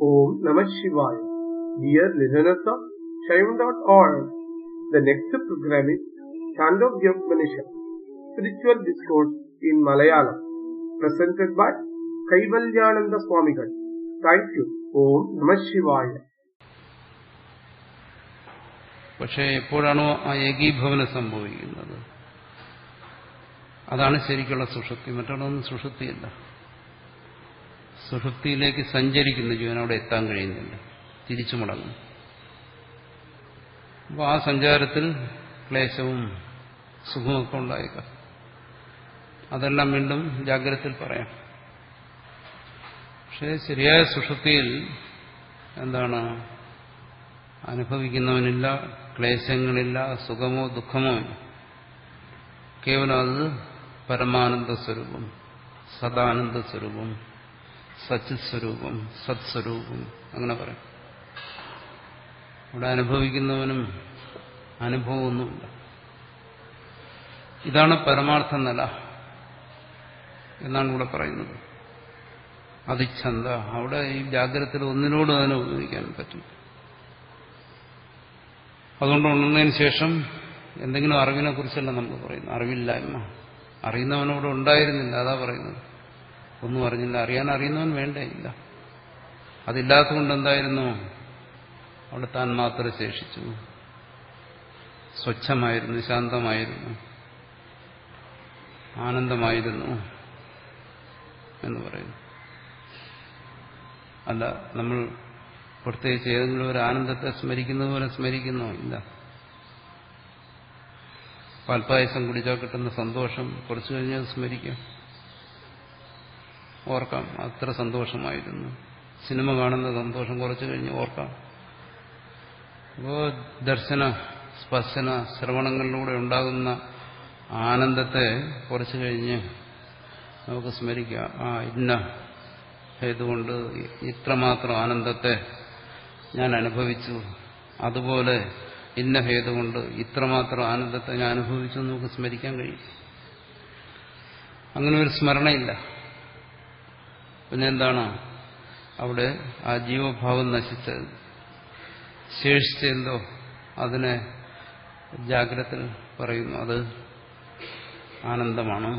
Om Namah Shivaya. Dear listeners of Shaivan.org, the next program is Chandogyopanishad, Spiritual Discourse in Malayalam, presented by Kaivalyananda Swamigal. Thank you. Om Namah Shivaya. പക്ഷേ എപ്പോഴാണോ ആ ഏകീഭവനം സംഭവിക്കുന്നത് അതാണ് ശരിക്കുള്ള സുഷുപ്തി മറ്റുള്ളതൊന്നും സുഷുപ്തിയല്ല സുഷുപ്തിയിലേക്ക് സഞ്ചരിക്കുന്ന ജീവൻ അവിടെ എത്താൻ കഴിയുന്നില്ല തിരിച്ചു മടങ്ങും അപ്പോൾ ആ സഞ്ചാരത്തിൽ ക്ലേശവും സുഖമൊക്കെ ഉണ്ടായേക്കാം അതെല്ലാം വീണ്ടും ജാഗ്രതയിൽ പറയാം പക്ഷേ ശരിയായ സുഷുപ്തിയിൽ എന്താണ് അനുഭവിക്കുന്നവനില്ല ക്ലേശങ്ങളില്ല സുഖമോ ദുഃഖമോ ഇല്ല കേവലം അത് പരമാനന്ദ സ്വരൂപം സദാനന്ദ സ്വരൂപം സച്ചിത് സ്വരൂപം സത്സ്വരൂപം അങ്ങനെ പറയും ഇവിടെ അനുഭവിക്കുന്നവനും അനുഭവമൊന്നുമില്ല ഇതാണ് പരമാർത്ഥ നില എന്നാണ് ഇവിടെ പറയുന്നത് അതിച്ഛന്ത അവിടെ ഈ ജാഗ്രതത്തിൽ ഒന്നിനോടും അതിനെ ഉപയോഗിക്കാൻ പറ്റും അതുകൊണ്ട് ഉണർന്നതിന് ശേഷം എന്തെങ്കിലും അറിവിനെ കുറിച്ചല്ല നമുക്ക് പറയുന്നത് അറിവില്ലായ്മ അറിയുന്നവനോട് ഉണ്ടായിരുന്നില്ല അതാ പറയുന്നത് ഒന്നും അറിഞ്ഞില്ല അറിയാൻ അറിയുന്നവൻ വേണ്ടേ ഇല്ല അതില്ലാത്തതുകൊണ്ട് എന്തായിരുന്നു അവിടെ താൻ മാത്രം ശേഷിച്ചു സ്വച്ഛമായിരുന്നു ശാന്തമായിരുന്നു ആനന്ദമായിരുന്നു എന്ന് പറയുന്നു അല്ല നമ്മൾ പ്രത്യേകിച്ച് ഏതെങ്കിലും ഒരു ആനന്ദത്തെ സ്മരിക്കുന്നത് പോലെ സ്മരിക്കുന്നോ ഇല്ല പാൽപ്പായസം കുടിച്ചാൽ കിട്ടുന്ന സന്തോഷം കുറച്ചു കഴിഞ്ഞാൽ സ്മരിക്കാം ഓർക്കാം അത്ര സന്തോഷമായിരുന്നു സിനിമ കാണുന്ന സന്തോഷം കുറച്ചു കഴിഞ്ഞ് ഓർക്കാം അപ്പോൾ ദർശന സ്പർശന ശ്രവണങ്ങളിലൂടെ ഉണ്ടാകുന്ന ആനന്ദത്തെ കുറച്ചു കഴിഞ്ഞ് നമുക്ക് സ്മരിക്കാം ആ ഇന്ന ഹേതുകൊണ്ട് ഇത്രമാത്രം ആനന്ദത്തെ ഞാൻ അനുഭവിച്ചു അതുപോലെ ഇന്ന ഹേതുകൊണ്ട് ഇത്രമാത്രം ആനന്ദത്തെ ഞാൻ അനുഭവിച്ചു എന്ന് നമുക്ക് സ്മരിക്കാൻ കഴിയും അങ്ങനെ ഒരു സ്മരണയില്ല പിന്നെ എന്താണ് അവിടെ ആ ജീവഭാവം നശിച്ചത് ശേഷിച്ചെന്തോ അതിനെ ജാഗ്രത പറയുന്നു അത് ആനന്ദമാണ്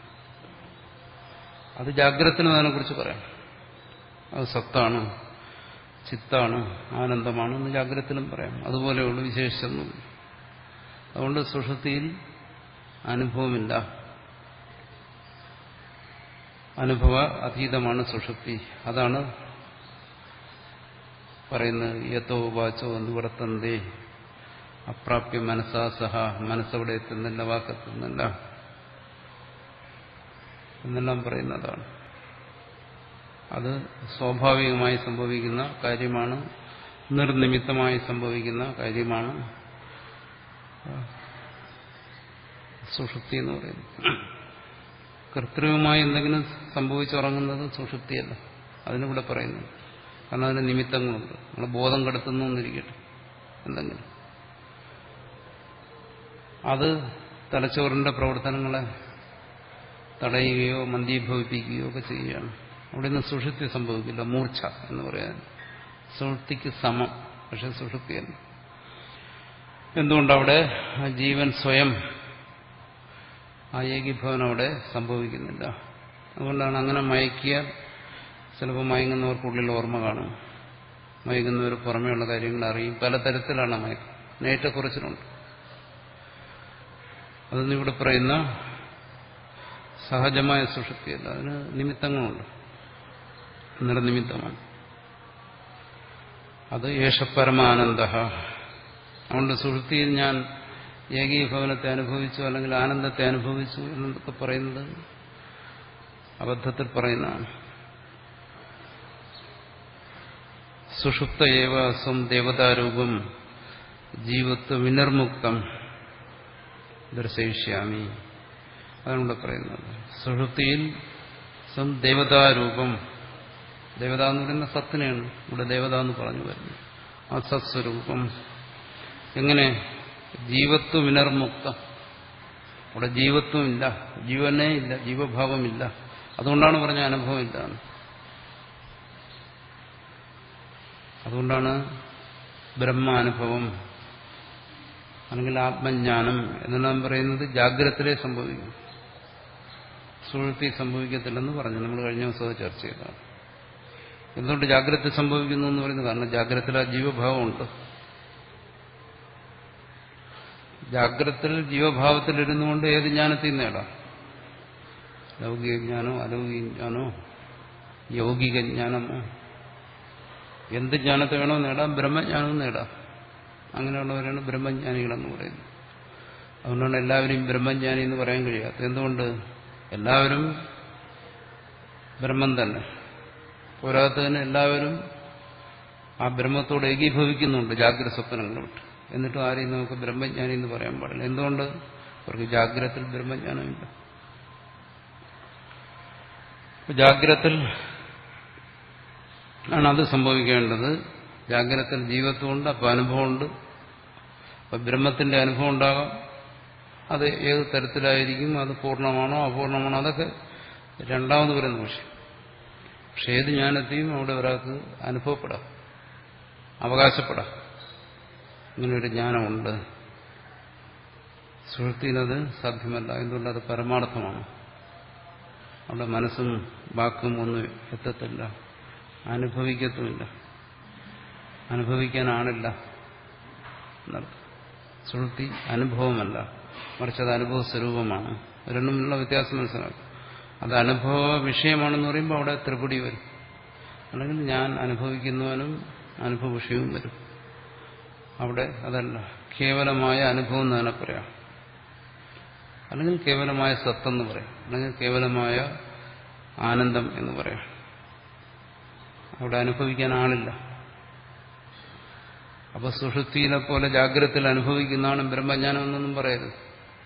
അത് ജാഗ്രതനും അതിനെക്കുറിച്ച് പറയാം അത് സത്താണ് ചിത്താണ് ആനന്ദമാണ് എന്ന് ജാഗ്രതത്തിലും പറയാം അതുപോലെയുള്ള വിശേഷിച്ചൊന്നും അതുകൊണ്ട് സുഷുതിയിൽ അനുഭവമില്ല അനുഭവ അതീതമാണ് സുഷുപ്തി അതാണ് പറയുന്നത് യത്തോ വാച്ചോ നിവർത്തന്തേ അപ്രാപ്യ മനസ്സാ സഹ മനസ്സവിടെ എത്തുന്നില്ല വാക്കെത്തുന്നില്ല എന്നെല്ലാം പറയുന്നതാണ് അത് സ്വാഭാവികമായി സംഭവിക്കുന്ന കാര്യമാണ് നിർനിമിത്തമായി സംഭവിക്കുന്ന കാര്യമാണ് സുഷുപ്തി എന്ന് പറയുന്നത് കൃത്രിമമായി എന്തെങ്കിലും സംഭവിച്ചുറങ്ങുന്നത് സുഷുപ്തിയല്ല അതിനിവിടെ പറയുന്നത് കാരണം അതിന് നിമിത്തങ്ങളുണ്ട് നമ്മൾ ബോധം കെടുത്തുന്നു എന്നിരിക്കട്ടെ എന്തെങ്കിലും അത് തലച്ചോറിന്റെ പ്രവർത്തനങ്ങളെ തടയുകയോ മന്ദീഭവിപ്പിക്കുകയോ ഒക്കെ ചെയ്യുകയാണ് അവിടെ നിന്ന് സുഷുപ്തി സംഭവിക്കില്ല മൂർച്ച എന്ന് പറയാൻ സുഷുപ്തിക്ക് സമം പക്ഷെ സുഷുപ്തിയല്ല എന്തുകൊണ്ടവിടെ ആ ജീവൻ സ്വയം ആ ഏകീഭവൻ അവിടെ സംഭവിക്കുന്നില്ല അതുകൊണ്ടാണ് അങ്ങനെ മയക്കിയാൽ ചിലപ്പോൾ മയങ്ങുന്നവർക്കുള്ളിൽ ഓർമ്മ കാണും മയങ്ങുന്നവർ പുറമേയുള്ള കാര്യങ്ങൾ അറിയും പലതരത്തിലാണ് മയക്കം നേറ്റക്കുറച്ചിലുണ്ട് അതൊന്നും ഇവിടെ പറയുന്ന സഹജമായ സുഷുപ്തിയല്ല അതിന് നിമിത്തങ്ങളുണ്ട് നിർനിമിത്തമാണ് അത് യേശപരമാനന്ദ അതുകൊണ്ട് സുഷുപ്തിയിൽ ഞാൻ ഏകീഭവനത്തെ അനുഭവിച്ചു അല്ലെങ്കിൽ ആനന്ദത്തെ അനുഭവിച്ചു എന്നൊക്കെ പറയുന്നത് അബദ്ധത്തിൽ പറയുന്നതാണ് സുഷുപ്ത ഏവ സ്വം ദേവതാരൂപം ജീവത്വ വിനിർമുക്തം ദർശയിഷ്യാമി അതാണ് ഇവിടെ പറയുന്നത് സുഷുപ്തിയിൽ സ്വം ദേവതാരൂപം ദേവത എന്ന് പറയുന്ന സത്തിനെയാണ് ഇവിടെ ദേവത എന്ന് പറഞ്ഞു വരുന്നത് ആ സത്സ്വരൂപം എങ്ങനെ ജീവത്വ വിനർമുക്തം അവിടെ ജീവത്വമില്ല ജീവനേ ഇല്ല ജീവഭാവമില്ല അതുകൊണ്ടാണ് പറഞ്ഞ അനുഭവമില്ല അതുകൊണ്ടാണ് ബ്രഹ്മാനുഭവം അല്ലെങ്കിൽ ആത്മജ്ഞാനം എന്നെല്ലാം പറയുന്നത് ജാഗ്രതത്തിലേ സംഭവിക്കും സുഹൃത്തി സംഭവിക്കത്തില്ലെന്ന് പറഞ്ഞു നമ്മൾ കഴിഞ്ഞ ദിവസം അത് ചർച്ച ചെയ്തതാണ് എന്തുകൊണ്ട് ജാഗ്രത സംഭവിക്കുന്നു എന്ന് പറയുന്നത് കാരണം ജാഗ്രതത്തിൽ ആ ജീവഭാവമുണ്ട് ജാഗ്രതത്തിൽ ജീവഭാവത്തിൽ ഇരുന്നുകൊണ്ട് ഏത് ജ്ഞാനത്തിൽ നേടാം ലൗകിക ജ്ഞാനോ അലൗകിക ജ്ഞാനോ യൗകിക ജ്ഞാനമോ എന്ത് ജ്ഞാനത്തെ വേണോ നേടാം ബ്രഹ്മജ്ഞാനവും നേടാം അങ്ങനെയുള്ളവരാണ് ബ്രഹ്മജ്ഞാനികളെന്ന് പറയുന്നത് അതുകൊണ്ടാണ് എല്ലാവരെയും ബ്രഹ്മജ്ഞാനി എന്ന് പറയാൻ കഴിയാത്തത് എന്തുകൊണ്ട് എല്ലാവരും ബ്രഹ്മം തന്നെ പോരാത്തതിന് എല്ലാവരും ആ ബ്രഹ്മത്തോട് ഏകീഭവിക്കുന്നുണ്ട് ജാഗ്രത സ്വപ്നങ്ങൾ വിട്ട് എന്നിട്ടും ആരെയും നമുക്ക് ബ്രഹ്മജ്ഞാനി എന്ന് പറയാൻ പാടില്ല എന്തുകൊണ്ട് അവർക്ക് ജാഗ്രതത്തിൽ ബ്രഹ്മജ്ഞാനമില്ല ജാഗ്രത്തിൽ ആണ് അത് സംഭവിക്കേണ്ടത് ജാഗ്രതത്തിൽ ജീവത്വമുണ്ട് അപ്പം അനുഭവമുണ്ട് അപ്പം ബ്രഹ്മത്തിന്റെ അനുഭവം ഉണ്ടാകാം അത് ഏത് തരത്തിലായിരിക്കും അത് പൂർണ്ണമാണോ അപൂർണമാണോ അതൊക്കെ രണ്ടാമത് വരുന്ന വിഷയം പക്ഷെ ഏത് ജ്ഞാനത്തെയും അവിടെ ഒരാൾക്ക് അനുഭവപ്പെടാം അവകാശപ്പെടാം ഇങ്ങനൊരു ജ്ഞാനമുണ്ട് സുഹൃത്തിനത് സാധ്യമല്ല എന്തുകൊണ്ട് അത് പരമാർത്ഥമാണ് അവിടെ മനസ്സും വാക്കും ഒന്നും എത്തത്തില്ല അനുഭവിക്കത്തുമില്ല അനുഭവിക്കാനാണില്ല എന്നർത്ഥം സുഹൃത്തി അനുഭവമല്ല മറിച്ച് അത് അനുഭവ സ്വരൂപമാണ് രണ്ടുമുള്ള വ്യത്യാസം മനസ്സിലാക്കും അത് അനുഭവ വിഷയമാണെന്ന് പറയുമ്പോൾ അവിടെ ത്രിപുടി വരും അല്ലെങ്കിൽ ഞാൻ അനുഭവിക്കുന്നവനും അനുഭവ വിഷയവും വരും അവിടെ അതല്ല കേവലമായ അനുഭവം എന്ന് തന്നെ പറയാം അല്ലെങ്കിൽ കേവലമായ സത്തെന്ന് പറയാം അല്ലെങ്കിൽ കേവലമായ ആനന്ദം എന്ന് പറയാം അവിടെ അനുഭവിക്കാൻ ആളില്ല അപ്പൊ സുഷുപ്തിയിലെ പോലെ ജാഗ്രതയിൽ അനുഭവിക്കുന്നതാണ് ബ്രഹ്മജ്ഞാനം എന്നൊന്നും പറയരുത്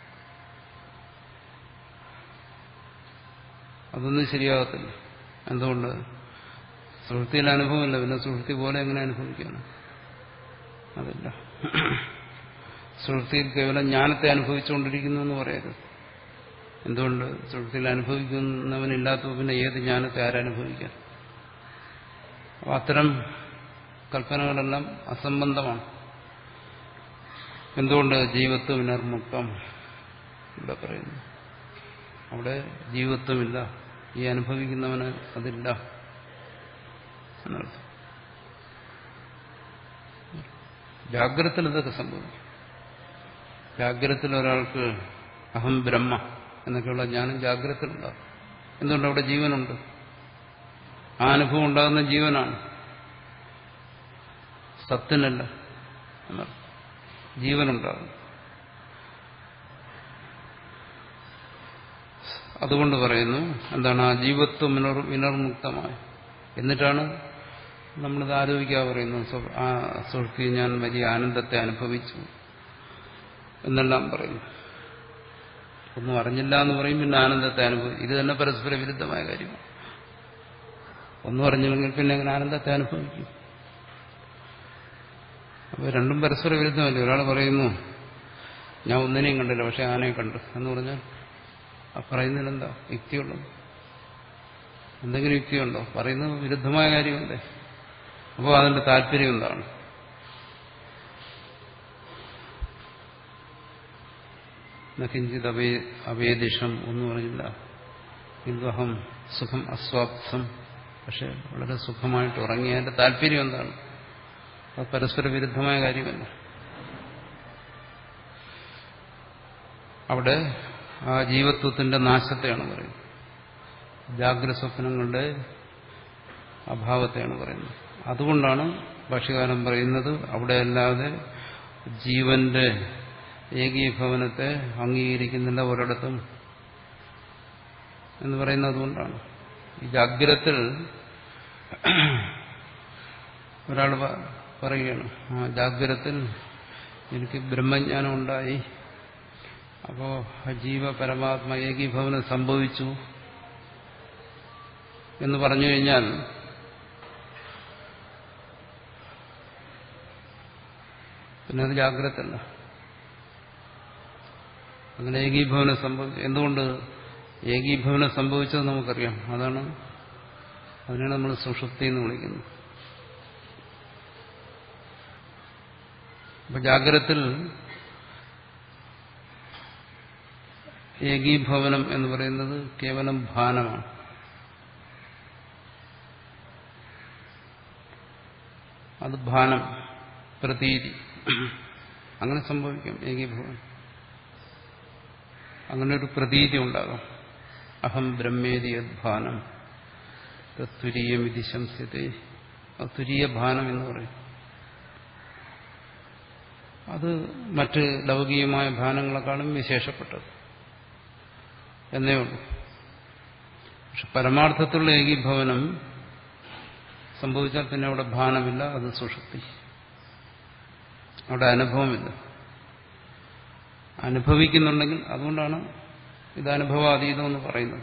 അതൊന്നും ശരിയാകത്തില്ല എന്തുകൊണ്ട് സുഹൃത്തിയിൽ അനുഭവമില്ല പിന്നെ സുഹൃത്തി പോലെ എങ്ങനെ അനുഭവിക്കാണ് അതില്ല സുഹൃത്തിയിൽ കേവലം ജ്ഞാനത്തെ അനുഭവിച്ചുകൊണ്ടിരിക്കുന്നു എന്ന് പറയരുത് എന്തുകൊണ്ട് സുഹൃത്തിയിൽ അനുഭവിക്കുന്നവനില്ലാത്തപ്പോൾ പിന്നെ ഏത് ജ്ഞാനത്തെ ആരനുഭവിക്കാൻ അപ്പോൾ അത്തരം കൽപ്പനകളെല്ലാം അസംബന്ധമാണ് എന്തുകൊണ്ട് ജീവത്വം വിനർമുക്തം ഇവിടെ പറയുന്നു അവിടെ ജീവത്വമില്ല ഈ അനുഭവിക്കുന്നവന് അതില്ല എന്നർത്ഥം ജാഗ്രതത്തിൽ ഇതൊക്കെ സംഭവിക്കും ജാഗ്രതത്തിൽ ഒരാൾക്ക് അഹം ബ്രഹ്മ എന്നൊക്കെയുള്ള ജ്ഞാനം ജാഗ്രതത്തിലുണ്ടാകും എന്തുകൊണ്ട് അവിടെ ജീവനുണ്ട് ആ അനുഭവം ഉണ്ടാകുന്ന ജീവനാണ് സത്തിനല്ല എന്നർത്ഥം ജീവനുണ്ടാകും അതുകൊണ്ട് പറയുന്നു എന്താണ് ആ ജീവത്വം വിനർ വിനർമുക്തമായ എന്നിട്ടാണ് നമ്മളിത് ആലോചിക്കാതെ പറയുന്നു ആ സുഹൃത്തി ഞാൻ വലിയ ആനന്ദത്തെ അനുഭവിച്ചു എന്നെല്ലാം പറയുന്നു ഒന്നും അറിഞ്ഞില്ല എന്ന് പറയും പിന്നെ ആനന്ദത്തെ അനുഭവിക്കും ഇത് തന്നെ പരസ്പര വിരുദ്ധമായ കാര്യമാണ് ഒന്നും അറിഞ്ഞില്ലെങ്കിൽ പിന്നെ എങ്ങനെ ആനന്ദത്തെ അനുഭവിക്കും അപ്പോൾ രണ്ടും പരസ്പര വിരുദ്ധമല്ലേ ഒരാൾ പറയുന്നു ഞാൻ ഒന്നിനെയും കണ്ടില്ല പക്ഷെ ആനയെ കണ്ടു എന്ന് പറഞ്ഞാൽ ആ പറയുന്നതിലെന്താ യുക്തിയുള്ളത് എന്തെങ്കിലും യുക്തിയുണ്ടോ പറയുന്നത് വിരുദ്ധമായ കാര്യമല്ലേ അപ്പോൾ അതിന്റെ താല്പര്യം എന്താണ് കിഞ്ചിത് അവേ അവേദിഷം ഒന്നും പറഞ്ഞില്ല ഹിന്ദുഹം സുഖം അസ്വാപ്സം പക്ഷെ വളരെ സുഖമായിട്ട് ഉറങ്ങി അതിന്റെ താല്പര്യം എന്താണ് അത് പരസ്പര വിരുദ്ധമായ കാര്യമല്ല അവിടെ ആ ജീവത്വത്തിന്റെ നാശത്തെയാണ് പറയുന്നത് ജാഗ്രത സ്വപ്നങ്ങളുടെ അഭാവത്തെയാണ് പറയുന്നത് അതുകൊണ്ടാണ് ഭാഷ്യകാലം പറയുന്നത് അവിടെ അല്ലാതെ ജീവന്റെ ഏകീഭവനത്തെ അംഗീകരിക്കുന്നില്ല ഒരിടത്തും എന്ന് പറയുന്നത് അതുകൊണ്ടാണ് ഈ ജാഗ്രത്തിൽ ഒരാൾ പറയുകയാണ് ആ ജാഗ്രത്തിൽ എനിക്ക് ബ്രഹ്മജ്ഞാനം ഉണ്ടായി അപ്പോ ജീവ പരമാത്മ ഏകീഭവനം സംഭവിച്ചു എന്ന് പറഞ്ഞു കഴിഞ്ഞാൽ പിന്നെ അത് ജാഗ്രതല്ല അങ്ങനെ ഏകീഭവനം സംഭവിച്ചു എന്തുകൊണ്ട് ഏകീഭവനം സംഭവിച്ചത് നമുക്കറിയാം അതാണ് അതിനാണ് നമ്മൾ സുഷുപ്തി എന്ന് വിളിക്കുന്നത് അപ്പൊ ജാഗ്രത്തിൽ ഏകീഭവനം എന്ന് പറയുന്നത് കേവലം ഭാനമാണ് അത് ഭാനം പ്രതീതി അങ്ങനെ സംഭവിക്കും ഏകീഭവനം അങ്ങനെ ഒരു പ്രതീതി ഉണ്ടാകാം അഹം ബ്രഹ്മേതി യദ്ഭാനം തത്തുരീയമിതി ശംസ്യത്തെ അത് തുരീയ ഭാനം എന്ന് പറയും അത് മറ്റ് ലൗകികമായ ഭാനങ്ങളെക്കാളും വിശേഷപ്പെട്ടത് എന്നേ ഉള്ളൂ പക്ഷെ പരമാർത്ഥത്തിലുള്ള ഏകീഭവനം സംഭവിച്ചാൽ പിന്നെ അവിടെ ഭാനമില്ല അത് സുഷുപ്തി അവിടെ അനുഭവമില്ല അനുഭവിക്കുന്നുണ്ടെങ്കിൽ അതുകൊണ്ടാണ് ഇത് അനുഭവാതീതം എന്ന് പറയുന്നത്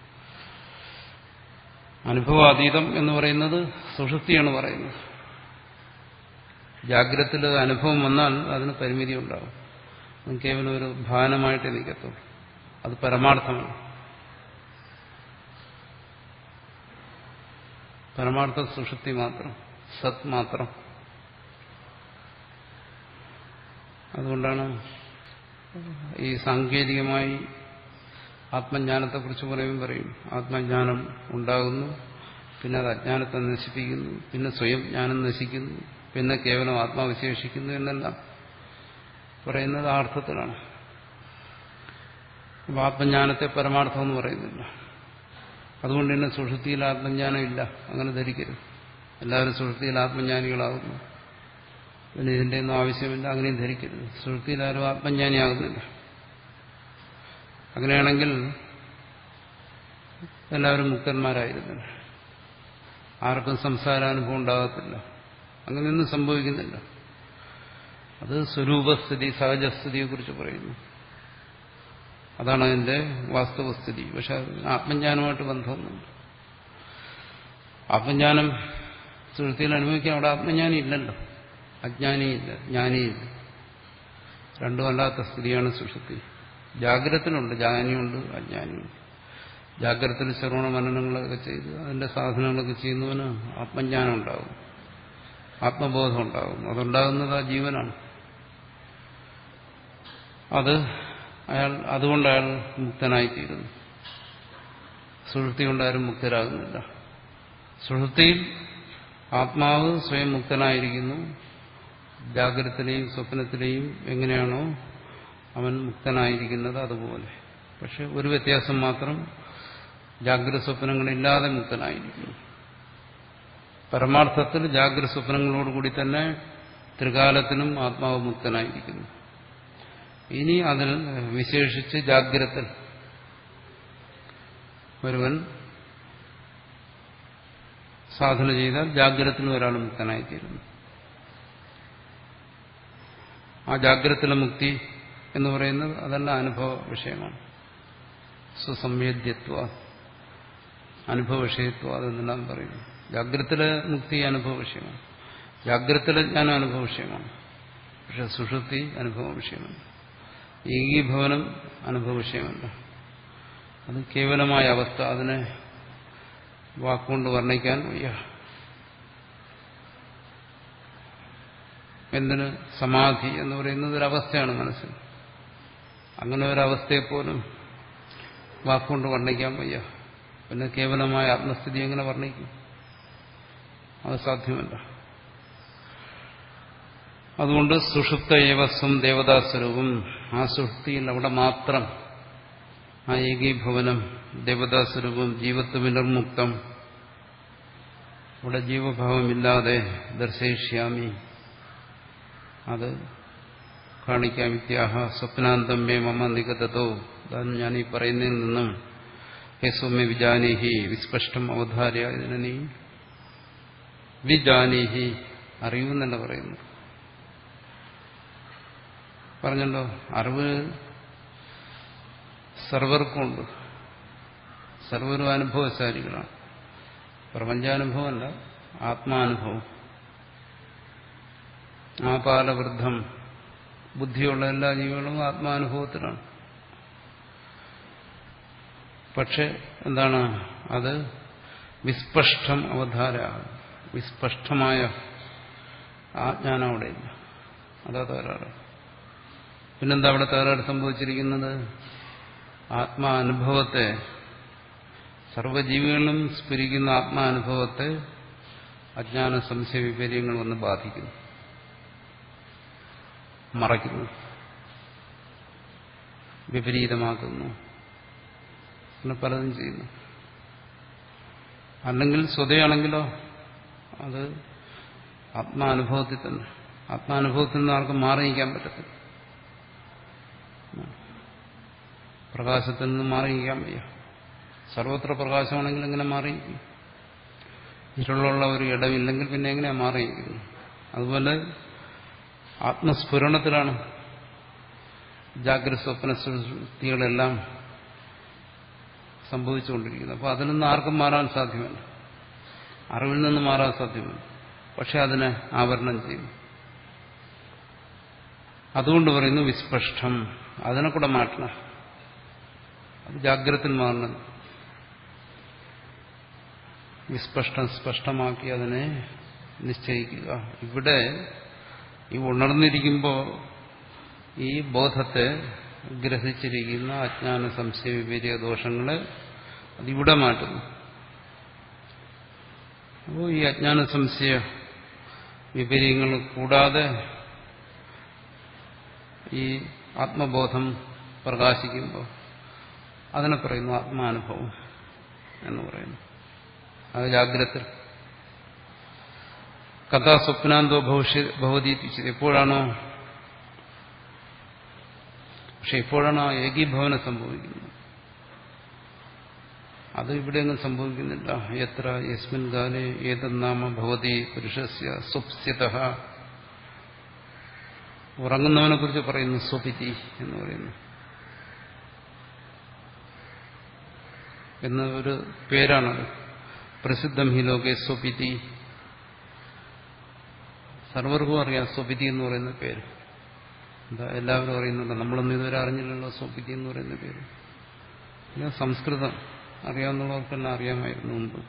അനുഭവാതീതം എന്ന് പറയുന്നത് സുഷുപ്തിയാണ് പറയുന്നത് ജാഗ്രത്തിൽ അനുഭവം വന്നാൽ അതിന് പരിമിതി ഉണ്ടാകും അത് കേവലം ഒരു ഭാനമായിട്ട് നിൽക്കത്തുള്ളൂ അത് പരമാർത്ഥമാണ് പരമാർത്ഥ സുഷുപ്തി മാത്രം സത് മാത്രം അതുകൊണ്ടാണ് ഈ സാങ്കേതികമായി ആത്മജ്ഞാനത്തെക്കുറിച്ച് പറയുമ്പോൾ പറയും ആത്മജ്ഞാനം ഉണ്ടാകുന്നു പിന്നെ അത് അജ്ഞാനത്തെ നശിപ്പിക്കുന്നു പിന്നെ സ്വയം ജ്ഞാനം നശിക്കുന്നു പിന്നെ കേവലം ആത്മാവിശേഷിക്കുന്നു എന്നെല്ലാം പറയുന്നത് ആ അർത്ഥത്തിലാണ് അപ്പോൾ ആത്മജ്ഞാനത്തെ പരമാർത്ഥം എന്ന് പറയുന്നില്ല അതുകൊണ്ട് തന്നെ സുഷുതിയിൽ ആത്മജ്ഞാനം ഇല്ല അങ്ങനെ ധരിക്കരുത് എല്ലാവരും സുഷുതിയിൽ ആത്മജ്ഞാനികളാകുന്നു പിന്നെ ഇതിൻ്റെ ഒന്നും ആവശ്യമില്ല അങ്ങനെയും ധരിക്കരുത് സുഷുതിയിൽ ആരും ആത്മജ്ഞാനിയാകുന്നില്ല അങ്ങനെയാണെങ്കിൽ എല്ലാവരും മുക്തന്മാരായിരുന്നു ആർക്കും സംസാരാനുഭവം ഉണ്ടാകത്തില്ല അങ്ങനെയൊന്നും സംഭവിക്കുന്നില്ല അത് സ്വരൂപസ്ഥിതി സഹജസ്ഥിതിയെക്കുറിച്ച് പറയുന്നു അതാണ് അതിന്റെ വാസ്തവസ്ഥിതി പക്ഷെ ആത്മജ്ഞാനമായിട്ട് ബന്ധമൊന്നുമില്ല ആത്മജ്ഞാനം സുഹൃത്തിയിൽ അനുഭവിക്കാൻ അവിടെ ആത്മജ്ഞാനി ഇല്ലല്ലോ അജ്ഞാനിയില്ല ജ്ഞാനിയില്ല രണ്ടുമല്ലാത്ത സ്ഥിതിയാണ് സുഷുപ്തി ജാഗ്രതത്തിലുണ്ട് ജ്ഞാനിയുണ്ട് അജ്ഞാനിയുണ്ട് ജാഗ്രതത്തിൽ ശ്രവണ മനനങ്ങളൊക്കെ ചെയ്ത് അതിന്റെ സാധനങ്ങളൊക്കെ ചെയ്യുന്നവന് ആത്മജ്ഞാനം ഉണ്ടാകും ആത്മബോധം ഉണ്ടാകും അതുണ്ടാകുന്നത് ആ ജീവനാണ് അത് അയാൾ അതുകൊണ്ട് അയാൾ മുക്തനായിത്തീരുന്നു സുഹൃത്തി കൊണ്ടാരും മുക്തരാകുന്നില്ല സുഹൃത്തിയിൽ ആത്മാവ് സ്വയം മുക്തനായിരിക്കുന്നു ജാഗ്രതത്തിലെയും സ്വപ്നത്തിലെയും എങ്ങനെയാണോ അവൻ മുക്തനായിരിക്കുന്നത് അതുപോലെ പക്ഷെ ഒരു വ്യത്യാസം മാത്രം ജാഗ്രത സ്വപ്നങ്ങളില്ലാതെ മുക്തനായിരിക്കുന്നു പരമാർത്ഥത്തിൽ ജാഗ്രത സ്വപ്നങ്ങളോടുകൂടി തന്നെ ത്രികാലത്തിനും ആത്മാവ് മുക്തനായിരിക്കുന്നു ഇനി അതിൽ വിശേഷിച്ച് ജാഗ്രത ഒരുവൻ സാധന ചെയ്താൽ ജാഗ്രതത്തിനും ഒരാൾ മുക്തനായിത്തീരുന്നു ആ ജാഗ്രതത്തിലെ മുക്തി എന്ന് പറയുന്നത് അതെല്ലാം അനുഭവ വിഷയമാണ് സുസംവേദ്യത്വ അനുഭവ വിഷയത്വം അതെന്നെല്ലാം പറയുന്നു ജാഗ്രതത്തിലെ മുക്തി അനുഭവ വിഷയമാണ് ജാഗ്രതത്തിലെ ജ്ഞാനം അനുഭവ വിഷയമാണ് പക്ഷെ സുഷുപ്തി അനുഭവ വിഷയമല്ല ഏകീഭവനം അനുഭവ വിഷയമല്ല അത് കേവലമായ അവസ്ഥ അതിനെ വാക്കുകൊണ്ട് വർണ്ണിക്കാൻ വയ്യ എന്തിന് സമാധി എന്ന് പറയുന്നത് ഒരവസ്ഥയാണ് മനസ്സിൽ അങ്ങനെ ഒരവസ്ഥയെപ്പോലും വാക്കുകൊണ്ട് വർണ്ണിക്കാൻ വയ്യ പിന്നെ കേവലമായ ആത്മസ്ഥിതി എങ്ങനെ വർണ്ണിക്കും അത് സാധ്യമല്ല അതുകൊണ്ട് സുഷുപ്ത ഏവസ്വം ദേവതാസ്വരൂപം ആ സുഷുപ്തിയിൽ അവിടെ മാത്രം ആ ഏകീഭവനം ദേവതാസ്വരൂപം ജീവത്വ വിനിർമുക്തം അവിടെ ജീവഭാവമില്ലാതെ ദർശയിഷ്യാമി അത് കാണിക്കാം വിത്യാഹ സ്വപ്നാന്തം മേ മമ നിഗതോ അതാണ് ഞാൻ ഈ പറയുന്നതിൽ നിന്നും ഹേ സൗമ്യ വിജാനീഹി വിസ്പഷ്ടം അവധാര്യ ഇതിനെ നീ വിജാനീഹി അറിയുമെന്നല്ല പറയുന്നു പറഞ്ഞല്ലോ അറിവ് സർവർക്കുണ്ട് സർവരും അനുഭവശാലികളാണ് പ്രപഞ്ചാനുഭവമല്ല ആത്മാനുഭവം ആപാലവൃദ്ധം ബുദ്ധിയുള്ള എല്ലാ ജീവികളും ആത്മാനുഭവത്തിലാണ് പക്ഷെ എന്താണ് അത് വിസ്പഷ്ടം അവധാര വിസ്പഷ്ടമായ ആ ജ്ഞാനം അവിടെയില്ല അതാ തകരാറ് പിന്നെന്താ അവിടെ തകരാറ് സംഭവിച്ചിരിക്കുന്നത് ആത്മാനുഭവത്തെ സർവജീവികളും സ്ഫുരിക്കുന്ന ആത്മാനുഭവത്തെ അജ്ഞാന സംശയ വിപര്യങ്ങൾ വന്ന് ബാധിക്കുന്നു മറയ്ക്കുന്നു വിപരീതമാക്കുന്നു അങ്ങനെ പലതും ചെയ്യുന്നു അല്ലെങ്കിൽ സ്വതയാണെങ്കിലോ അത് ആത്മാനുഭവത്തിൽ തന്നെ ആത്മാനുഭവത്തിൽ നിന്ന് ആർക്കും മാറി നിൽക്കാൻ പറ്റത്തില്ല പ്രകാശത്തിൽ നിന്ന് മാറി നിൽക്കാൻ വയ്യ സർവത്ര പ്രകാശമാണെങ്കിൽ എങ്ങനെ മാറി ഇരുളുള്ള ഒരു ഇടമില്ലെങ്കിൽ പിന്നെ എങ്ങനെയാ മാറിയിരിക്കുന്നത് അതുപോലെ ആത്മസ്ഫുരണത്തിലാണ് ജാഗ്രത സ്വപ്ന സൃഷ്ടികളെല്ലാം സംഭവിച്ചുകൊണ്ടിരിക്കുന്നത് അപ്പോൾ അതിൽ നിന്ന് ആർക്കും മാറാൻ സാധ്യമല്ല അറിവിൽ നിന്ന് മാറാൻ സാധ്യമല്ല പക്ഷെ അതിനെ ആവരണം ചെയ്യും അതുകൊണ്ട് പറയുന്നു വിസ്പഷ്ടം അതിനെ കൂടെ മാറ്റണം അത് ജാഗ്രതത്തിൽ മാറണം വിസ്പഷ്ടം സ്പഷ്ടമാക്കി അതിനെ നിശ്ചയിക്കുക ഇവിടെ ഈ ഉണർന്നിരിക്കുമ്പോൾ ഈ ബോധത്തെ ഗ്രഹിച്ചിരിക്കുന്ന അജ്ഞാന സംശയ വിപരീയ ദോഷങ്ങളെ അതിവിടെ മാറ്റുന്നു അപ്പോൾ ഈ അജ്ഞാന സംശയ വിപര്യങ്ങൾ കൂടാതെ ഈ ആത്മബോധം പ്രകാശിക്കുമ്പോൾ അതിനെ പറയുന്നു ആത്മാനുഭവം എന്ന് പറയുന്നു അത് ജാഗ്രത കഥാ സ്വപ്നാന്തോ ഭവിഷ്യ ഭവതി എപ്പോഴാണോ പക്ഷെ എപ്പോഴാണ് ആ ഏകീഭവനം സംഭവിക്കുന്നത് അത് ഇവിടെയൊന്നും സംഭവിക്കുന്നില്ല എത്ര യസ്മിൻ കാലേ ഏതെന്നാമ ഭവതി പുരുഷസ്യ സ്വപ്സ്യത ഉറങ്ങുന്നവനെ കുറിച്ച് പറയുന്നു സ്വപിതി എന്ന് പറയുന്നു എന്ന ഒരു പേരാണത് പ്രസിദ്ധം ഹി ലോകെ സ്വപിതി സർവർക്കും അറിയാം സ്വപിതി എന്ന് പറയുന്ന പേര് എന്താ എല്ലാവരും അറിയുന്നുണ്ട് നമ്മളൊന്നും ഇതുവരെ അറിഞ്ഞില്ലല്ലോ സ്വപിതി എന്ന് പറയുന്ന പേര് പിന്നെ സംസ്കൃതം അറിയാവുന്നവർക്കെല്ലാം അറിയാമായിരുന്നു മുമ്പ്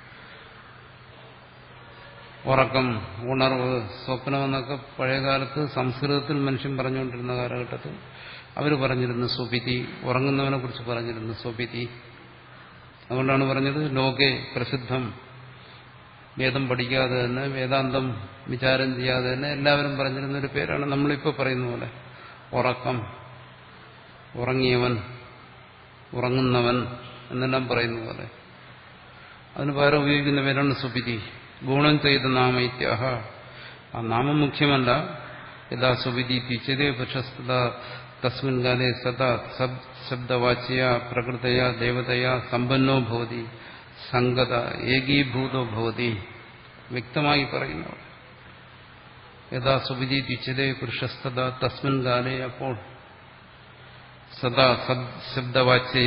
ഉറക്കം ഉണർവ് സ്വപ്നം എന്നൊക്കെ പഴയകാലത്ത് സംസ്കൃതത്തിൽ മനുഷ്യൻ പറഞ്ഞുകൊണ്ടിരുന്ന കാലഘട്ടത്തിൽ അവർ പറഞ്ഞിരുന്നു സ്വപിതി ഉറങ്ങുന്നവനെ കുറിച്ച് പറഞ്ഞിരുന്നു സ്വപിതി അതുകൊണ്ടാണ് പറഞ്ഞത് ലോകെ പ്രസിദ്ധം വേദം പഠിക്കാതെ തന്നെ വേദാന്തം വിചാരം ചെയ്യാതെ തന്നെ എല്ലാവരും പറഞ്ഞിരുന്ന ഒരു പേരാണ് നമ്മളിപ്പോൾ പറയുന്ന പോലെ ഉറക്കം ഉറങ്ങിയവൻ ഉറങ്ങുന്നവൻ എന്നെല്ലാം പറയുന്ന പോലെ അതിന് പകരം ഉപയോഗിക്കുന്ന പേരാണ് സുപിതി ഗുണം ചെയ്ത നാമൈത്യാഹ ആ നാമം മുഖ്യമല്ല യഥാ സുവിധി തിച്ചതേ പ്രശസ്തത തസ്മിൻ കാലേ സദാ ശബ്ദവാച്യ പ്രകൃതയ ദേവതയ സമ്പന്നോ ഭവതി സംഗത ഏകീഭൂതോ ഭവതി വ്യക്തമായി പറയുന്നു യഥാ സുവിധി തിച്ചതേ പുരുഷസ്തത തസ്മിൻ കാലേ അപ്പോൾ സദാ ശബ്ദവാച്യ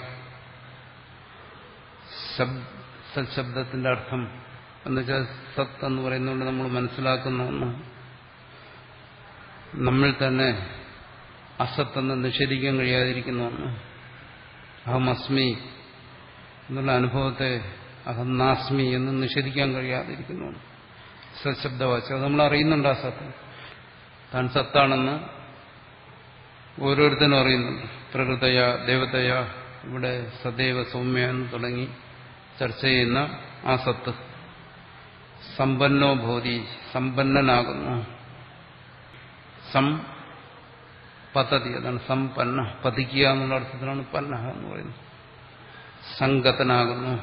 സത്ശബ്ദത്തിന്റെ അർത്ഥം എന്നുവെച്ചാൽ സത്ത് എന്ന് പറയുന്നതുകൊണ്ട് നമ്മൾ മനസ്സിലാക്കുന്ന ഒന്ന് നമ്മൾ തന്നെ അസത്തെന്ന് നിഷേധിക്കാൻ കഴിയാതിരിക്കുന്ന ഒന്ന് അഹമസ്മി എന്നുള്ള അനുഭവത്തെ അഹം നാസ്മി എന്ന് നിഷേധിക്കാൻ കഴിയാതിരിക്കുന്ന ഒന്ന് സത്ശബ്ദവാച്യം അത് നമ്മൾ അറിയുന്നുണ്ട് ആ സത്ത് താൻ സത്താണെന്ന് ഓരോരുത്തരും അറിയുന്നുണ്ട് പ്രകൃതയ ദേവതയ ഇവിടെ സദൈവ സൗമ്യ എന്ന് തുടങ്ങി ചർച്ച ചെയ്യുന്ന ആ സത്ത് സമ്പന്നോ ഭൂതി സമ്പന്നനാകുന്നു സം പദ്ധതി അതാണ് സമ്പന്ന പതിക്കുക എന്നുള്ള അർത്ഥത്തിലാണ് പന്ന എന്ന് പറയുന്നത് സംഗതനാകുന്നു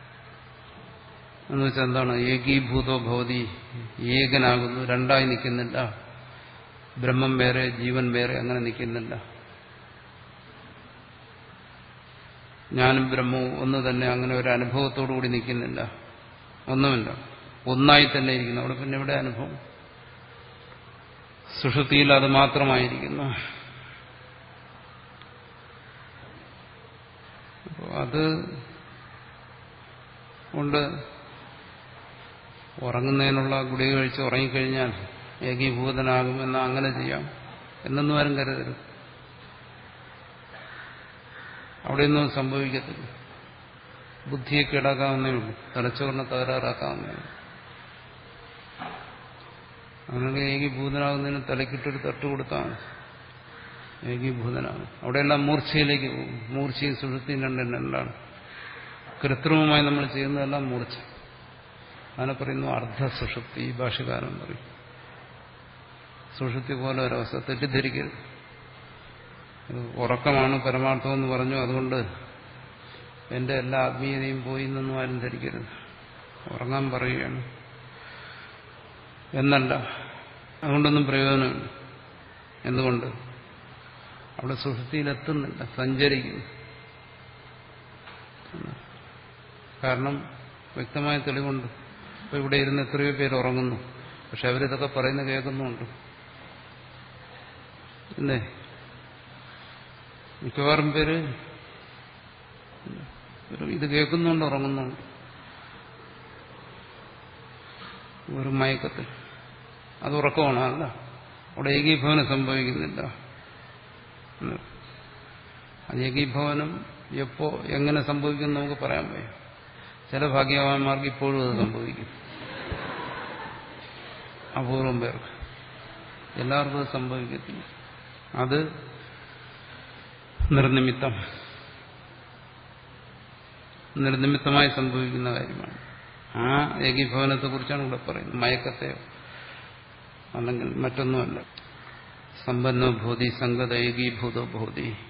എന്ന് വെച്ചാൽ എന്താണ് ഏകീഭൂതോ ഭവതി ഏകനാകുന്നു രണ്ടായി നിൽക്കുന്നില്ല ബ്രഹ്മം വേറെ ജീവൻ വേറെ അങ്ങനെ നിൽക്കുന്നില്ല ഞാനും ബ്രഹ്മവും ഒന്ന് തന്നെ അങ്ങനെ ഒരു അനുഭവത്തോടു കൂടി നിൽക്കുന്നില്ല ഒന്നുമില്ല ഒന്നായി തന്നെ ഇരിക്കുന്നു അവിടെ പിന്നെ ഇവിടെ അനുഭവം സുഷുതിയിൽ അത് മാത്രമായിരിക്കുന്നു അപ്പോൾ അത് കൊണ്ട് ഉറങ്ങുന്നതിനുള്ള ഗുളിക കഴിച്ച് ഉറങ്ങിക്കഴിഞ്ഞാൽ ഏകീഭൂതനാകുമെന്ന് അങ്ങനെ ചെയ്യാം എന്നൊന്നും ആരും കരുതരുത് അവിടെയൊന്നും സംഭവിക്കത്തില്ല ബുദ്ധിയെ കീടാക്കാവുന്നേ ഉള്ളൂ തലച്ചോറിനെ തകരാറാക്കാവുന്നേ ഉള്ളൂ അങ്ങനെ ഏകീഭൂതനാകുന്നതിന് തലക്കിട്ടൊരു തട്ട് കൊടുത്താൽ ഏകീഭൂതനാകും അവിടെയെല്ലാം മൂർച്ചയിലേക്ക് പോകും മൂർച്ചയും സുഷുപ്തിയും രണ്ടും രണ്ടാണ് കൃത്രിമമായി നമ്മൾ ചെയ്യുന്നതെല്ലാം മൂർച്ച അതിനെ പറയുന്നു അർദ്ധ സുഷുപ്തി ഈ ഭാഷകാരൻ പറയും സുഷുപ്തി പോലെ ഒരവസ്ഥ തെറ്റിദ്ധരിക്കരുത് ഇത് ഉറക്കമാണ് പരമാർത്ഥം എന്ന് പറഞ്ഞു അതുകൊണ്ട് എന്റെ എല്ലാ ആത്മീയതയും പോയി എന്നൊന്നും ആരും ധരിക്കരുത് ഉറങ്ങാൻ പറയുകയാണ് എന്നല്ല അതുകൊണ്ടൊന്നും പ്രയോജനമില്ല എന്തുകൊണ്ട് അവിടെ സുഷുതിയിലെത്തുന്നില്ല സഞ്ചരിക്കുന്നു കാരണം വ്യക്തമായ തെളിവുണ്ട് ഇപ്പൊ ഇവിടെ ഇരുന്ന് എത്രയോ പേര് ഉറങ്ങുന്നു പക്ഷെ അവരിതൊക്കെ പറയുന്ന കേൾക്കുന്നുണ്ട് ഇല്ലേ മിക്കവാറും പേര് ഇത് കേൾക്കുന്നുണ്ട് ഉറങ്ങുന്നുണ്ട് ഒരു മയക്കത്തിൽ അത് ഉറക്കമാണ് അല്ല അവിടെ ഏകീഭവനം സംഭവിക്കുന്നില്ല അത് ഏകീഭവനം എപ്പോ എങ്ങനെ സംഭവിക്കും നമുക്ക് പറയാൻ വയ്യ ചില ഭാഗ്യവാന്മാർക്ക് ഇപ്പോഴും അത് സംഭവിക്കും അപൂർവം പേർക്ക് എല്ലാവർക്കും അത് സംഭവിക്കത്തില്ല അത് നിർനിമിത്തം നിർനിമിത്തമായി സംഭവിക്കുന്ന കാര്യമാണ് ആ ഏകീഭവനത്തെക്കുറിച്ചാണ് ഇവിടെ പറയുന്നത് മയക്കത്തെയോ അല്ലെങ്കിൽ മറ്റൊന്നുമല്ല സമ്പന്നോ ഭൂതി സംഗത ഏകീഭൂതോ ഭൂതി